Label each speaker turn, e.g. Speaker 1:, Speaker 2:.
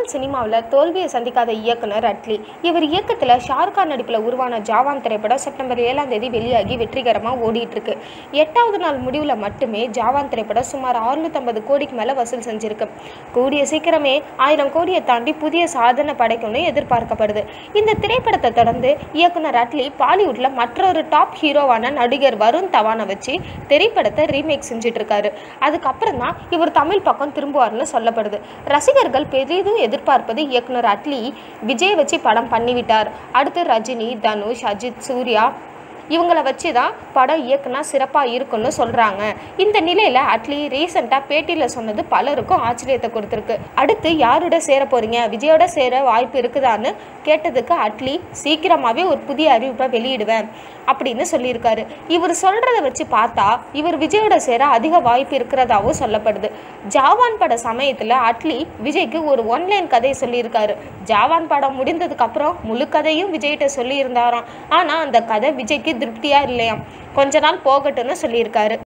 Speaker 1: தமிழ் சினிமாவில் தோல்வியை சந்திக்காத இயக்குனர் அட்லி இவர் இயக்கத்தில் ஷாருக்கான் நடிப்பில் உருவான ஜாவான் திரைப்படம் செப்டம்பர் ஏழாம் தேதி வெளியாகி வெற்றிகரமாக ஓடிட்டு இருக்கு எட்டாவது நாள் முடிவில் மட்டுமே ஜாவான் திரைப்படம் சுமார் 650 கோடிக்கு மேலே வசூல் செஞ்சிருக்கு கூடிய சீக்கிரமே ஆயிரம் கோடியை தாண்டி புதிய சாதனை படைக்கும்னு எதிர்பார்க்கப்படுது இந்த திரைப்படத்தை தொடர்ந்து இயக்குனர் அட்லி பாலிவுட்டில் மற்றொரு டாப் ஹீரோவான நடிகர் வருண் தவானை வச்சு திரைப்படத்தை ரீமேக் செஞ்சுட்டு இருக்காரு அதுக்கப்புறம் தான் இவர் தமிழ் பக்கம் திரும்புவார்னு சொல்லப்படுது ரசிகர்கள் பெரிதும் எதிர்பார்ப்பது இயக்குனர் அட்லி விஜய் வச்சு படம் பண்ணிவிட்டார் அடுத்து ரஜினி தனுஷ் அஜித் சூர்யா இவங்கள வச்சு தான் படம் இயக்குனா சிறப்பாக இருக்குன்னு சொல்கிறாங்க இந்த நிலையில் அட்லி ரீசெண்டாக பேட்டியில் சொன்னது பலருக்கும் ஆச்சரியத்தை கொடுத்துருக்கு அடுத்து யாரோட சேர போகிறீங்க விஜயோட சேர வாய்ப்பு இருக்குதான்னு கேட்டதுக்கு அட்லி சீக்கிரமாகவே ஒரு புதிய அறிவிப்பை வெளியிடுவேன் அப்படின்னு சொல்லியிருக்காரு இவர் சொல்கிறத வச்சு பார்த்தா இவர் விஜயோட சேர அதிக வாய்ப்பு இருக்கிறதாவும் சொல்லப்படுது ஜாவான் பட சமயத்தில் அட்லி விஜய்க்கு ஒரு ஒன்லைன் கதை சொல்லியிருக்காரு ஜாவான் படம் முடிந்ததுக்கப்புறம் முழு கதையும் விஜய்கிட்ட சொல்லியிருந்தாராம் ஆனால் அந்த கதை விஜய்க்கு திருப்தியாக இல்லையாம் கொஞ்ச நாள் போகட்டும்னு சொல்லியிருக்காரு